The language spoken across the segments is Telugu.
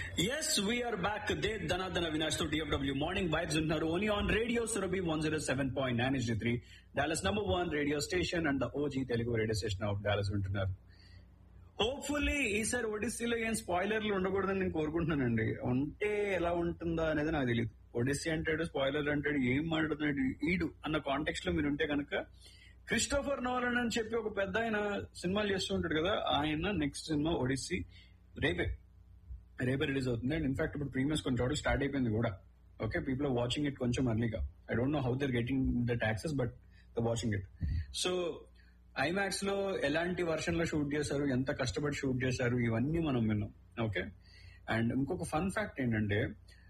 ఎస్ వీఆర్ బ్యాక్ దే ధనాధన వినాష్ తో డిఎఫ్డబ్ల్యూ మార్నింగ్ వైబ్స్ ఉంటున్నారు only on radio Surabhi one zero seven point nine is three Dallas number one radio station and the OG Telugu radio station of Dallas ఉంటున్నారు హోప్ఫుల్లీ ఈసారి ఒడిస్సీలో ఏం స్పాయిలర్లు ఉండకూడదని నేను కోరుకుంటున్నానండి ఉంటే ఎలా ఉంటుందా అనేది నాకు తెలియదు ఒడిస్సీ అంటాడు స్పాయిలర్ అంటాడు ఏం మాట్లాడుతున్నాడు ఈడు అన్న కాంటెక్స్ట్ లో మీరు ఉంటే కనుక క్రిస్టోఫర్ నోలన్ అని చెప్పి ఒక పెద్ద ఆయన సినిమాలు చేస్తూ ఉంటాడు కదా ఆయన నెక్స్ట్ సినిమా ఒడిస్సీ రేపే రేపే రిలీజ్ అవుతుంది అండ్ ఇన్ఫాక్ట్ ఇప్పుడు ప్రీమియర్స్ కొంచెం చోట్ల స్టార్ట్ అయిపోయింది కూడా okay people are watching it కొంచెం అర్లీగా I don't know how they're getting the taxes but the watching it so IMAX లో ఎలాంటి వర్షన్ లో షూట్ చేశారు ఎంత కష్టపడి షూట్ చేశారు ఇవన్నీ మనం విన్నాం ఓకే అండ్ ఇంకొక ఫన్ ఫ్యాక్ట్ ఏంటంటే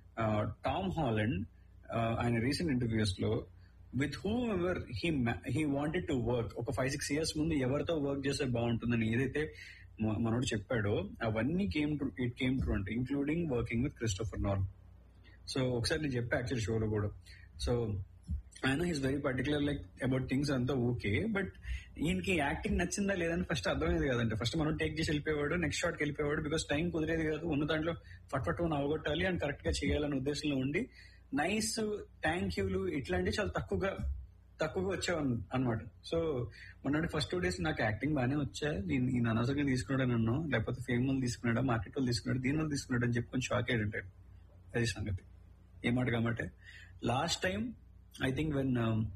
టామ్ హాలండ్ ఆయన రీసెంట్ ఇంటర్వ్యూస్ లో with whom ever he he wanted to work ఒక ఫైవ్ సిక్స్ ఇయర్స్ ముందు ఎవరితో వర్క్ చేస్తే బాగుంటుందని ఏదైతే మ- మనోడు చెప్పాడో అవన్నీ came true it came true అంటే including working with Christopher Nolan so ఒకసారి నేను చెప్పా యాక్చువల్ షోలో కూడా సో ఆయన is very particular like about things అంతా ఓకే బట్ ఈయనకి యాక్టింగ్ నచ్చిందా లేదని ఫస్ట్ అర్థమయ్యేది కదంటే ఫస్ట్ మనం టేక్ చేసి వెళ్ళిపోయాడు నెక్స్ట్ షాట్కి వెళ్ళిపోయాడు బికాస్ టైం కుదిరేది కాదు ఉన్న దాంట్లో ఫట్ ఫట్ మనం అవగొట్టాలి అండ్ కరెక్ట్ గా చేయాలనే ఉద్దేశంలో ఉండి నైస్ థ్యాంక్ యూలు ఇట్లాంటివి చాలా తక్కువగా తక్కువగా వచ్చావు అనమాట సో మొన్నటి ఫస్ట్ టూ డేస్ నాకు యాక్టింగ్ బాగానే వచ్చా నేను ఈయన అనవసరంగా తీసుకున్నాడు నన్ను లేకపోతే ఫేమ్ వాళ్ళు తీసుకున్నాడా మార్కెట్ వాళ్ళు తీసుకున్నాడు దీని వాళ్ళు తీసుకున్నాడు అని చెప్పి కొంచెం షాక్ అయ్యి ఉంటాడు అది సంగతి ఏ మాట కాబట్టి last time I think when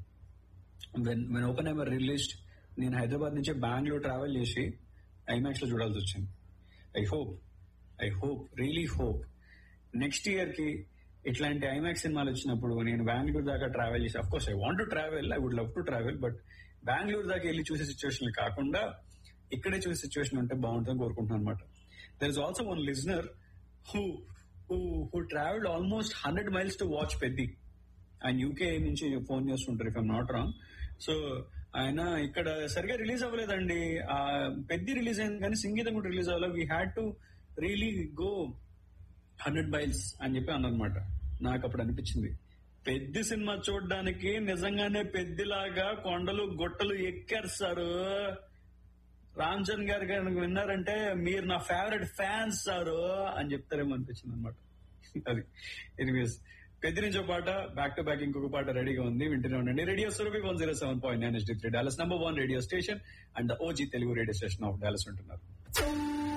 when when Oppenheimer released నేను హైదరాబాద్ నుంచి బెంగళూరు ట్రావెల్ చేసి ఐమాక్స్ లో చూడాల్సి వచ్చింది I hope I hope really hope next year కి ఇట్లాంటి ఐమాక్స్ సినిమాలు వచ్చినప్పుడు నేను బెంగళూరు దాకా ట్రావెల్ చేసి of course I want to travel I would love to travel but Bengaluru దాకా వెళ్ళి చూసే సిచ్యువేషన్ కాకుండా ఇక్కడే చూసే సిచ్యువేషన్ ఉంటే బాగుంటుందని కోరుకుంటున్నాను అనమాట there is also one listener who who who travelled almost hundred miles to watch Peddi ఆయన యూకే నుంచి ఫోన్ చేస్తుంటారు if I'm not wrong so ఆయన ఇక్కడ సరిగా రిలీజ్ అవ్వలేదండి ఆ పెద్ద రిలీజ్ అయింది కానీ సంగీతం కూడా రిలీజ్ అవ్వలేదు we had to really go hundred miles అని చెప్పి అన్నమాట నాకు అప్పుడు అనిపించింది పెద్ద సినిమా చూడడానికి నిజంగానే పెద్దిలాగా కొండలు గుట్టలు ఎక్కారు సారు రామ్ చరణ్ గారు కనుక విన్నారంటే మీరు నా ఫేవరెట్ ఫ్యాన్స్ సారు అని చెప్తారేమో అనిపించింది అనమాట అది ఎనీవేస్ పెద్ద నుంచో పాట బ్యాక్ టు బ్యాక్ ఇంకొక పాట రెడీగా ఉంది వింటూనే ఉండండి radio Surabhi one zero seven point nine three Dallas number one radio station and OG Telugu radio station of Dallas ఉంటున్నారు